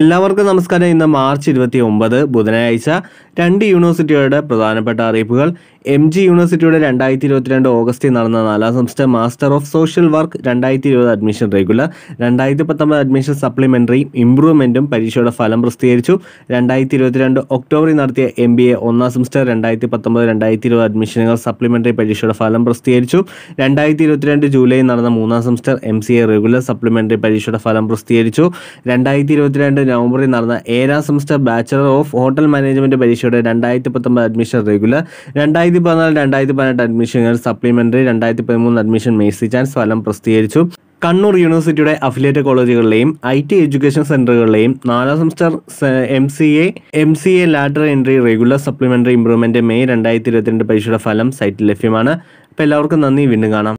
എല്ലാവർക്കും നമസ്കാരം ഇന്ന് മാർച്ച് ഇരുപത്തി ഒമ്പത് ബുധനാഴ്ച രണ്ട് യൂണിവേഴ്സിറ്റികളുടെ പ്രധാനപ്പെട്ട അറിയിപ്പുകൾ എം ജി യൂണിവേഴ്സിറ്റിയുടെ രണ്ടായിരത്തി ഇരുപത്തിരണ്ട് ഓഗസ്റ്റിൽ നടന്ന നാലാം semester master of social work രണ്ടായിരത്തി ഇരുപത് അഡ്മിഷൻ റെഗുലർ രണ്ടായിരത്തി പത്തൊമ്പത് അഡ്മിഷൻ സപ്ലിമെൻ്ററി ഇംപ്രൂവ്മെൻറ്റും പരീക്ഷയുടെ ഫലം പ്രസിദ്ധീകരിച്ചു രണ്ടായിരത്തി ഇരുപത്തിരണ്ട് ഒക്ടോബറിൽ നടത്തിയ എം ബി എ ഒന്നാം സെമസ്റ്റർ രണ്ടായിരത്തി പത്തൊമ്പത് രണ്ടായിരത്തി ഇരുപത് അഡ്മിഷനുകൾ സപ്ലിമെൻ്ററി പരീക്ഷയുടെ ഫലം പ്രസിദ്ധീകരിച്ചു രണ്ടായിരത്തി ഇരുപത്തിരണ്ട് ജൂലൈയിൽ നടന്ന മൂന്നാം semester M C A regular supplementary പരീക്ഷയുടെ ഫലം പ്രസിദ്ധീകരിച്ചു രണ്ടായിരത്തി ഇരുപത്തിരണ്ട് നവംബറിൽ നടന്ന ഏഴാം semester bachelor of hotel management പരീക്ഷയുടെ രണ്ടായിരത്തി പത്തൊമ്പത് അഡ്മിഷൻ റെഗുലർ രണ്ടായിരത്തി പതിനാല് രണ്ടായിരത്തി പതിനെട്ട് അഡ്മിഷനുകൾ സപ്ലിമെൻ്ററി രണ്ടായിരത്തി പതിമൂന്ന് അഡ്മിഷൻ മേഴ്സി ചാൻസ് ഫലം പ്രസിദ്ധീകരിച്ചു കണ്ണൂർ യൂണിവേഴ്സിറ്റിയുടെ അഫിലിയേറ്റ് കോളേജുകളിലെയും ഐ ടി എഡ്യൂക്കേഷൻ സെൻ്ററുകളിലെയും നാലാം semester M C A M C A later entry regular supplementary improvement May രണ്ടായിരത്തി ഇരുപത്തിരണ്ട് പരീക്ഷയുടെ ഫലം സൈറ്റിൽ ലഭ്യമാണ് അപ്പോൾ എല്ലാവർക്കും നന്ദി വീണ്ടും കാണാം